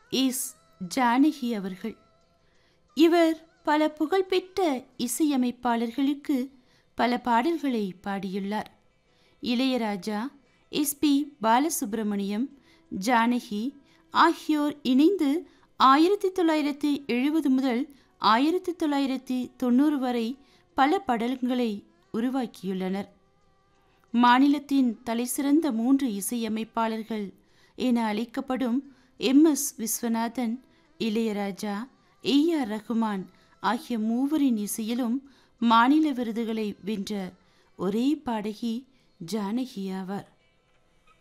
is Janaki அவர்கள் இவர் பல புகழ்பெற்ற இசையமைப்பாளர்களுக்கு பல பாடல்களை பாடியுள்ளார் இளையராஜா எஸ்பி பாலசுப்ரமணியம் ஜானகி ஆகியோர் இணைந்து ஆயிரத்தி தொள்ளாயிரத்தி எழுபது முதல் ஆயிரத்தி தொள்ளாயிரத்தி தொண்ணூறு வரை பல படங்களை உருவாக்கியுள்ளனர் மாநிலத்தின் தலைசிறந்த மூன்று இசையமைப்பாளர்கள் என அழைக்கப்படும் M S Viswanathan Ilaiyaraaja A R Rahman ஆகிய மூவரின் இசையிலும் மாநில விருதுகளை வென்ற ஒரே பாடகி ஜானகி ஆவார்